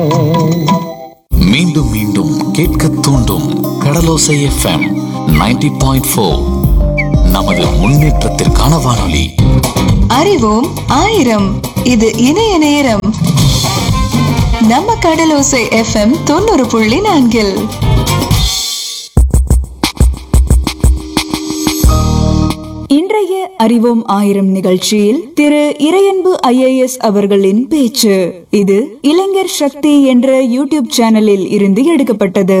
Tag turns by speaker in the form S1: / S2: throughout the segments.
S1: மீண்டும் மீண்டும் கேட்க தூண்டும் கடலோசை எஃப்எம் 90.4 பாயிண்ட் நமது முன்னேற்றத்திற்கான வானொலி
S2: அறிவோம் ஆயிரம் இது இணைய நேரம் நம்ம கடலோசை எஃப்எம் தொண்ணூறு புள்ளி நான்கில்
S3: இன்றைய அறிவோம் ஆயிரம் நிகழ்ச்சியில் திரு இறையன்பு ஐஏஎஸ் அவர்களின் பேச்சு இது இளைஞர் சக்தி என்ற யூடியூப் சேனலில் இருந்து எடுக்கப்பட்டது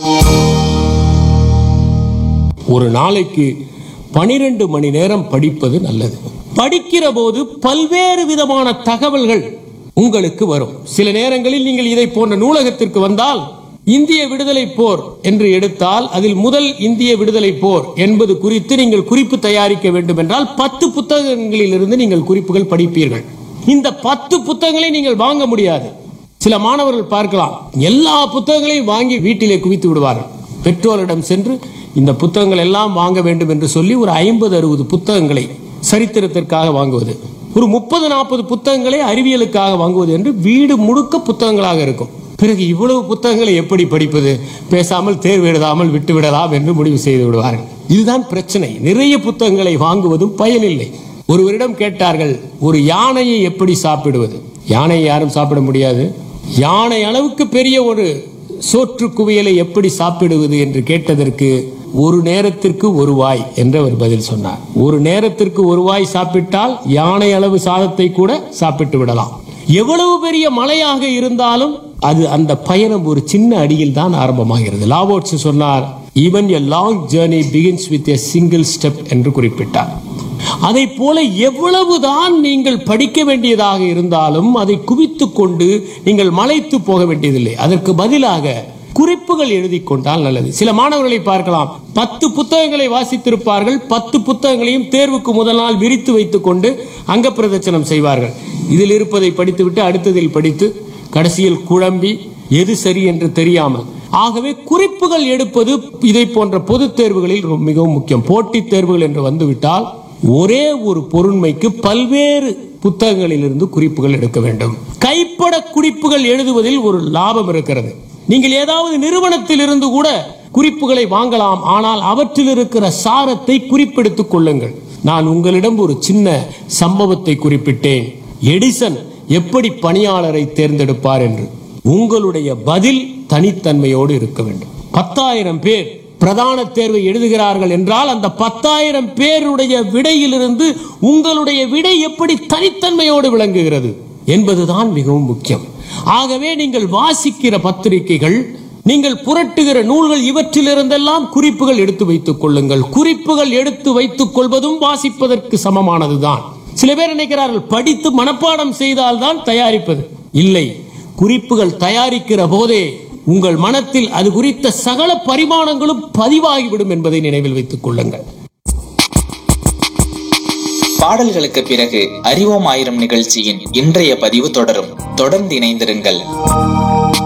S4: ஒரு நாளைக்கு பனிரெண்டு மணி நேரம் படிப்பது நல்லது படிக்கிற போது பல்வேறு விதமான தகவல்கள் உங்களுக்கு வரும் சில நேரங்களில் நீங்கள் இதை போன்ற நூலகத்திற்கு வந்தால் இந்திய விடுதலை போர் என்று எடுத்தால் அதில் முதல் இந்திய விடுதலை போர் என்பது குறித்து நீங்கள் குறிப்பு தயாரிக்க வேண்டும் என்றால் பத்து புத்தகங்களிலிருந்து நீங்கள் குறிப்புகள் படிப்பீர்கள் இந்த பத்து புத்தகங்களை நீங்கள் வாங்க முடியாது சில மாணவர்கள் பார்க்கலாம் எல்லா புத்தகங்களையும் வாங்கி வீட்டிலே குவித்து விடுவார்கள் பெற்றோரிடம் சென்று இந்த புத்தகங்கள் எல்லாம் வாங்க வேண்டும் என்று சொல்லி ஒரு ஐம்பது அறுபது புத்தகங்களை சரித்திரத்திற்காக வாங்குவது ஒரு முப்பது நாற்பது புத்தகங்களை அறிவியலுக்காக வாங்குவது என்று வீடு முழுக்க புத்தகங்களாக இருக்கும் பிறகு இவ்வளவு புத்தகங்களை எப்படி படிப்பது பேசாமல் தேர்வு எழுதாமல் விட்டு விடலாம் என்று முடிவு செய்து விடுவார்கள் இதுதான் பிரச்சனை நிறைய புத்தகங்களை வாங்குவதும் பயனில்லை ஒருவரிடம் கேட்டார்கள் ஒரு யானையை எப்படி சாப்பிடுவது யானையை யாரும் சாப்பிட முடியாது யானை அளவுக்கு பெரிய ஒரு சோற்று குவியலை எப்படி சாப்பிடுவது என்று கேட்டதற்கு ஒரு நேரத்திற்கு ஒரு வாய் என்று அவர் பதில் சொன்னார் ஒரு நேரத்திற்கு ஒரு வாய் சாப்பிட்டால் யானை அளவு சாதத்தை கூட சாப்பிட்டு விடலாம் எவ்வளவு பெரிய மலையாக இருந்தாலும் அது அந்த பயணம் ஒரு சின்ன அடியில் தான் ஆரம்பமாகிறது லாவோட்ஸ் சொன்னார் even a long journey begins with a single step என்று குறிப்பிட்டார் அதை போல எவ்வளவுதான் நீங்கள் படிக்க வேண்டியதாக இருந்தாலும் அதை குவித்துக் கொண்டு நீங்கள் மலைத்து போக வேண்டியதில்லை அதற்கு பதிலாக குறிப்புகள் எழுதி கொண்டால் நல்லது சில மாணவர்களை பார்க்கலாம் பத்து புத்தகங்களை வாசித்திருப்பார்கள் பத்து புத்தகங்களையும் தேர்வுக்கு முதல் நாள் விரித்து வைத்துக் கொண்டு அங்க பிரதட்சணம் செய்வார்கள் இதில் இருப்பதை படித்துவிட்டு அடுத்ததில் படித்து கடைசியில் குழம்பி எது சரி என்று தெரியாமல் ஆகவே குறிப்புகள் எடுப்பது இதை போன்ற பொது தேர்வுகளில் ரொம்ப- மிகவும் முக்கியம் போட்டித் தேர்வுகள் என்று வந்துவிட்டால் ஒரே ஒரு பொருண்மைக்கு பல்வேறு புத்தகங்களிலிருந்து குறிப்புகள் எடுக்க வேண்டும் கைப்பட குறிப்புகள் எழுதுவதில் ஒரு லாபம் இருக்கிறது நீங்கள் ஏதாவது நிறுவனத்தில் இருந்து கூட குறிப்புகளை வாங்கலாம் ஆனால் அவற்றில் இருக்கிற சாரத்தை குறிப்பெடுத்துக் கொள்ளுங்கள் நான் உங்களிடம் ஒரு சின்ன சம்பவத்தை குறிப்பிட்டேன் எடிசன் எப்படி பணியாளரை தேர்ந்தெடுப்பார் என்று உங்களுடைய பதில் தனித்தன்மையோடு இருக்க வேண்டும் பத்தாயிரம் பேர் பிரதான தேர்வை எழுதுகிறார்கள் என்றால் அந்த பத்தாயிரம் பேருடைய விடையிலிருந்து உங்களுடைய விடை எப்படி தனித்தன்மையோடு விளங்குகிறது என்பதுதான் மிகவும் முக்கியம் ஆகவே நீங்கள் வாசிக்கிற பத்திரிகைகள் நீங்கள் புரட்டுகிற நூல்கள் இவற்றிலிருந்தெல்லாம் குறிப்புகள் எடுத்து வைத்துக் கொள்ளுங்கள் குறிப்புகள் எடுத்து வைத்துக் கொள்வதும் வாசிப்பதற்கு சமமானதுதான் சில பேர் நினைக்கிறார்கள் படித்து மனப்பாடம் செய்தால்தான் தயாரிப்பது இல்லை குறிப்புகள் தயாரிக்கிற போதே உங்கள் மனத்தில் அது குறித்த சகல பரிமாணங்களும் பதிவாகிவிடும் என்பதை நினைவில் வைத்துக் கொள்ளுங்கள்
S5: பாடல்களுக்கு பிறகு அறிவோம் ஆயிரம் நிகழ்ச்சியின் இன்றைய பதிவு தொடரும் தொடர்ந்து இணைந்திருங்கள்